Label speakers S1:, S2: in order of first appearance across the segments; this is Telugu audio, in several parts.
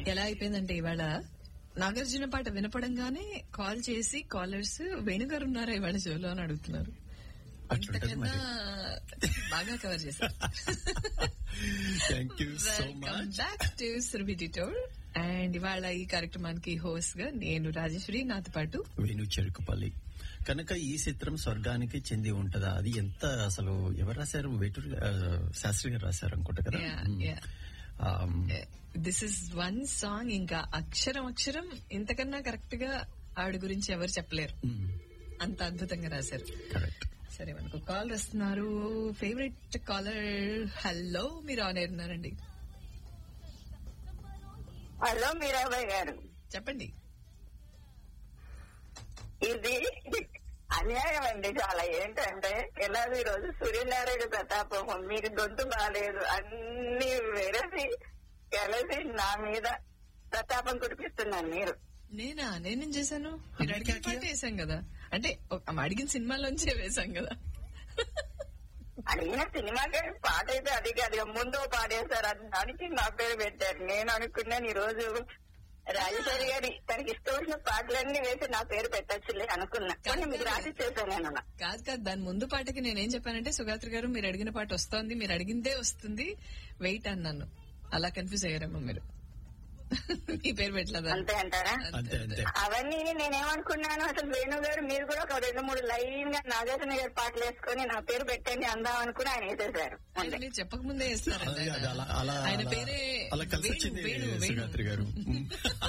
S1: ఎలా అయిపోయిందంటే ఇవాళ నాగార్జున పాట వినపడంగానే కాల్ చేసి కాలర్స్ వేణుగారు ఉన్నారా ఇవాళ షోలో అని అడుగుతున్నారు
S2: అట్లుంటది
S1: ఇంతకన్నా
S2: మరి
S1: బాగా కవర్ చేశారు
S2: thank you so
S1: welcome
S2: much
S1: back to Surabhi డిటోర్ అండ్ ఇవాళ ఈ కార్యక్రమానికి హోస్ట్ గా నేను రాజేశ్వరి నాతో పాటు
S2: వేణు చెరుకుపల్లి కనుక ఈ చిత్రం స్వర్గానికి చెంది ఉంటదా అది ఎంత అసలు ఎవరు రాశారు వేటూరు ఆ, శాస్త్రి గారు రాశారు అనుకుంటా కదా
S1: Yeah,
S2: మ్మ్.
S1: yeah.
S2: Um,
S1: this is one song ఇంకా అక్షరం అక్షరం ఇంతకన్నా కరెక్ట్ గా ఆవిడ గురించి ఎవరు చెప్పలేరు
S2: మ్మ్.
S1: అంత అద్భుతంగా రాశారు
S2: కరెక్ట్
S1: సరే మనకు కాల్ వస్తున్నారు ఫేవరెట్ కాలర్ హలో మీరు ఆన్ ఎయిర్ ఉన్నారండి
S3: హలో మీరాబాయ్ గారు
S1: చెప్పండి
S3: ఇది అన్యాయం అండి చాలా ఏంటంటే ఎలాగో ఈ రోజు సూర్యనారాయణ ప్రతాపం మీకు గొంతు బాగాలేదు అన్ని వెరసి కలిసి నా మీద ప్రతాపం కురిపిస్తున్నారు మీరు
S1: నేనా నేనేం చేశాను మీరు అడిగిన పాట వేసాం కదా అంటే ఒక- అడిగిన సినిమాలోంచే వేసాం కదా
S3: అడిగిన సినిమాకి పాట అయితే అది కాదు ముందు పాడేశారు అది దానికి నా పేరు పెట్టారు నేను అనుకున్నాను ఈ రోజు రాజేశ్వరి గారి తనకి ఇష్టం వచ్చిన పాటలన్నీ వేసి నా పేరు పెట్టచ్చులే అనుకున్నా కానీ మీకు రాసి చేశాను నేను అలా.
S1: కాదు కాదు దాని ముందు పాటకి నేనేం చెప్పానంటే సుగాత్రి గారు మీరు అడిగిన పాట వస్తోంది మీరు అడిగిందే వస్తుంది వెయిట్ అన్నాను అలా కన్ఫ్యూజ్ అయ్యారేమో మీరు మీ పేరు పెట్టలేదా
S3: అంతే అంటారా
S2: అంతే అంతే
S3: అవన్నీ నేనేమనుకున్నాను అసలు వేణు గారు మీరు కూడా ఒక రెండు మూడు లైన్ గా నాగార్జున గారి పాటలు వేసుకొని నా పేరు పెట్టండి అందాం అనుకుని ఆయన వేసేశారు
S1: ఆయన మీరు చెప్పక ముందే వేస్తారంట
S2: అది- అది అలా
S1: ఆయన.
S2: అలా
S1: ఆయన
S2: అలా-
S1: పేరే
S2: అలా కలిసి
S1: వేణు,
S2: వచ్చింది
S1: వేణు, వేణు.
S2: సుగాత్రి గారు మ్మ్.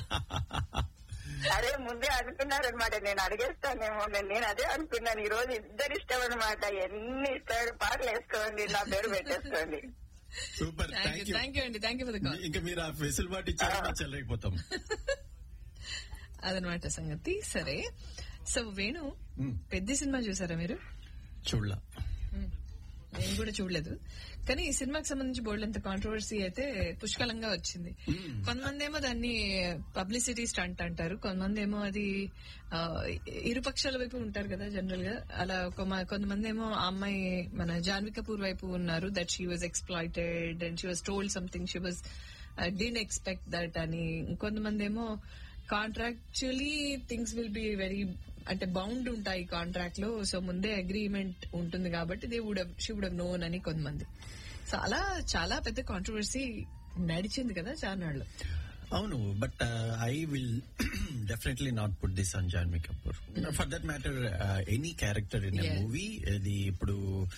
S3: అదే ముందే అనుకున్నారనమాట నేను అడిగేస్తానేమో నేను నేను అదే అనుకున్నాను ఈ రోజు ఇద్దరు ఇష్టం అనమాట ఎన్ని ఇష్టమైన పాటలు వేసుకోండి నా పేరు పెట్టేసుకోండి
S2: super
S1: thank you
S2: thank you
S1: thank you అండి thank you for the call
S2: ఇంకా మీరు ఆ వెసులుబాటు ఇచ్చారా మేము చెల్లకపోతాం
S1: అదనమాట సంగతి సరే సో వేణు
S2: మ్మ్.
S1: పెద్ద సినిమా చూసారా మీరు
S2: చూడలా
S1: మ్మ్. నేను కూడా చూడలేదు కానీ ఈ సినిమాకి సంబంధించి బోల్డ్ అంత కాంట్రవర్సీ అయితే పుష్కలంగా వచ్చింది
S2: మ్మ్.
S1: కొంతమంది ఏమో దాన్ని పబ్లిసిటీ స్టంట్ అంటారు కొంతమంది ఏమో అది ఆ, ఇరుపక్షాల వైపు ఉంటారు కదా జనరల్ గా అలా ఒక మ- కొంతమంది ఏమో ఆ అమ్మాయి మన జాన్వి కపూర్ వైపు ఉన్నారు that she was exploited and she was told something she was డీన్ ఎక్స్పెక్ట్ దట్ అని ఇంకొంతమంది ఏమో contractually things will be very అంటే బౌండ్ ఉంటాయి కాంట్రాక్ట్ లో సో ముందే అగ్రిమెంట్ ఉంటుంది కాబట్టి they would she would known అని కొంతమంది సో అలా చాలా పెద్ద కాంట్రవర్సీ నడిచింది కదా చానాళ్ళు
S2: అవును but I will definitely not put this on Janhvi Kapoor for that matter any character in
S1: Yeah.
S2: Movie ఇది ఇప్పుడు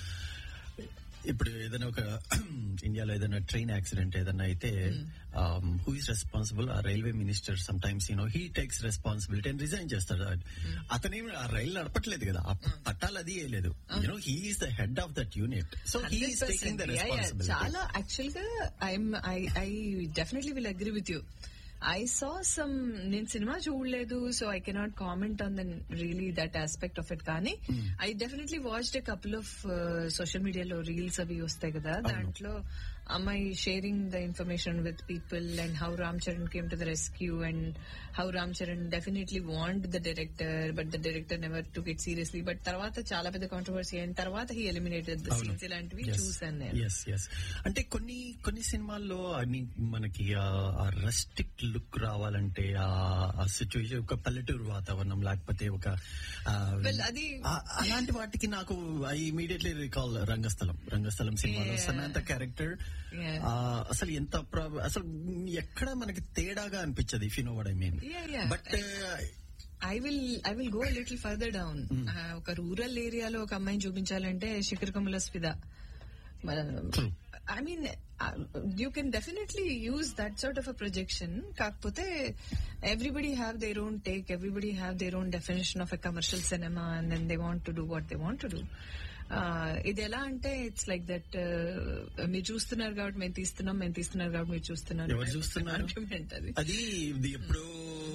S2: ఇప్పుడు ఏదైనా ఒక ఇండియాలో ఏదైనా ట్రైన్ యాక్సిడెంట్ ఏదైనా అయితే హూ ఇస్ రెస్పాన్సిబుల్ ఆ railway minister sometimes you know he takes responsibility and resign చేస్తాడు అతనేమి ఆ రైలు నడపట్లేదు కదా ఆ పట్టాలు అది వేయలేదు you know he is the head of that unit so he is taking the
S1: 100%. Yeah, yeah.
S2: Responsibility
S1: చాలా యాక్చువల్ గా I'm I I definitely will agree with you I saw some నేను సినిమా చూడలేదు so I cannot comment on then really that aspect of it కానీ I definitely watched a couple of social మీడియాలో రీల్స్ అవి వస్తాయి కదా దాంట్లో అమ్మాయి sharing the information with people and how Ram Charan came to the rescue and how Ram Charan definitely want the director but the director never took it seriously but తర్వాత చాలా పెద్ద కాంట్రవర్సీ అయిన తర్వాత హీ ఎలిమినేటెడ్ ద సీన్స్ ఇలాంటివి చూసాను నేను
S2: ఎస్ ఎస్ అంటే కొన్ని కొన్ని సినిమాల్లో ఐ మీన్ మనకి ఆ రెస్టిక్ లుక్ రావాలంటే ఆ సిచ్యువేషన్ ఒక పల్లెటూరు వాతావరణం లేకపోతే ఒక ఆ,
S1: Well, అది-
S2: ఆ- అలాంటి వాటికి నాకు I immediately recall Rangasthalam Rangasthalam సినిమాలో
S1: Yeah.
S2: Samantha character
S1: Yeah.
S2: అసలు ఎంత ప్ర- అసలు ఎక్కడ మనకి తేడాగా అనిపించదు if you know what I mean
S1: Yeah, yeah.
S2: But
S1: I will I will go little further down ఒక రూరల్ ఏరియాలో ఒక అమ్మాయిని చూపించాలంటే శిఖర్ కమల స్పిద
S2: True.
S1: I mean you can definitely use that sort of a projection కాకపోతే everybody have their own take everybody have their own definition of a commercial సినిమా and then they want to do what they want to do ఇది ఎలా అంటే ఇట్స్ లైక్ దట్ మీరు చూస్తున్నారు కాబట్టి మేము తీస్తున్నాం మేము తీస్తున్నారు కాబట్టి మీరు చూస్తున్నారు
S2: ఎవరు చూస్తున్నారు?
S1: ఆర్గ్యుమెంట్ అది
S2: అది ఇది ఎప్పుడో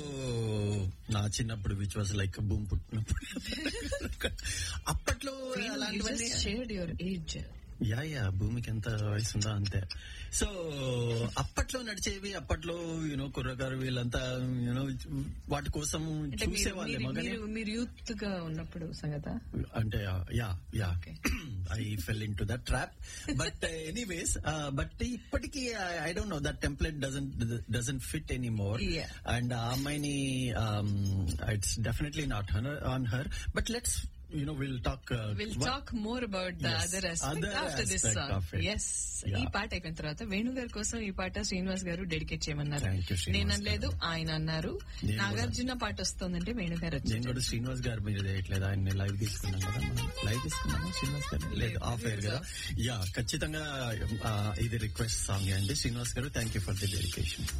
S2: నా చిన్నప్పుడు విచ్ వాజ్ లైక్ భూమి పుట్టినప్పుడు అప్పట్లో అలాంటివన్నీ
S1: shared your age
S2: yeah yeah భూమికి ఎంత వయసు ఉందో అంతే సో అప్పట్లో నడిచేవి అప్పట్లో యూనో కుర్రగారు వీళ్ళంతా యూనో వాటి కోసం
S1: అంటే మీరు-
S2: చూసేవాళ్ళే
S1: మీరు-
S2: మగని
S1: మీరు మీరు యూత్ గా ఉన్నప్పుడు సంగత
S2: అంటే yeah yeah
S1: Okay.
S2: I fell into that trap but anyways but ఇప్పటికీ I don't know that template doesn't doesn't fit anymore
S1: Yeah.
S2: And ఆ అమ్మాయిని it's definitely not on her but let's you know will talk
S1: will talk more about the
S2: Yes,
S1: other
S2: other
S1: after this
S2: aspect
S1: song
S2: of it.
S1: Yes
S2: Yeah.
S1: ఈ పాట అయిపోయిన తర్వాత వేణు గారి కోసం ఈ పాట శ్రీనివాస్ గారు డెడికేట్ చేయమన్నారు
S2: Thank you, శ్రీనివాస్
S1: నేను అనలేదు ఆయన అన్నారు
S2: నేను కూడా.
S1: నాగార్జున పాట వస్తుందంటే వేణు గారు
S2: నేను
S1: వచ్చారు
S2: కూడా శ్రీనివాస్ గారు మీరు చేయట్లేదు ఆయన లైవ్ తీసుకున్నాం కదా మనం లైవ్ తీసుకున్నాము శ్రీనివాస్ గారు లేదు ఆఫ్ ఎయిర్ కదా యా ఖచ్చితంగా ఆ, ఇది రిక్వెస్ట్ సాంగ్ అండి Srinivas garu thank you for the dedication